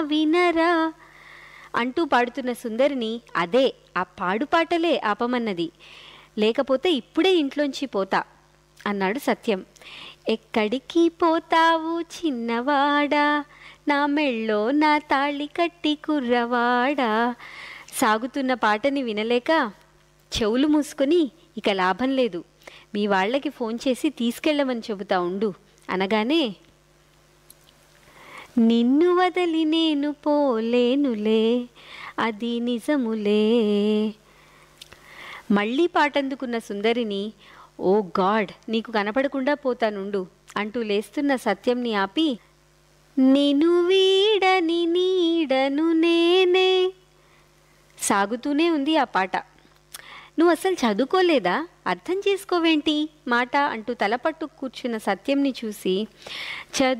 వినరా అంటూ పాడుతున్న సుందరిని అదే ఆ పాడు పాటలే ఆపమన్నది లేకపోతే ఇప్పుడే ఇంట్లోంచి పోతా అన్నాడు సత్యం ఎక్కడికి పోతావు చిన్నవాడా నా మెళ్ళో నా తాళి కట్టి కుర్రవాడా సాగుతున్న పాటని వినలేక చెవులు మూసుకొని ఇక లాభం లేదు మీ వాళ్ళకి ఫోన్ చేసి తీసుకెళ్ళమని చెబుతా ఉండు అనగానే నిన్ను వదలి నేను పోలేనులే అది నిజములే మళ్ళీ పాటందుకున్న సుందరిని ఓ గాడ్ నీకు కనపడకుండా పోతానుండు అంటూ లేస్తున్న సత్యంని ఆపి నిను వీడని నీడను నేనే సాగుతూనే ఉంది ఆ పాట నువ్వు అసలు చదువుకోలేదా అర్థం చేసుకోవేంటి మాట అంటూ తలపట్టు కూర్చున్న సత్యంని చూసి చదువు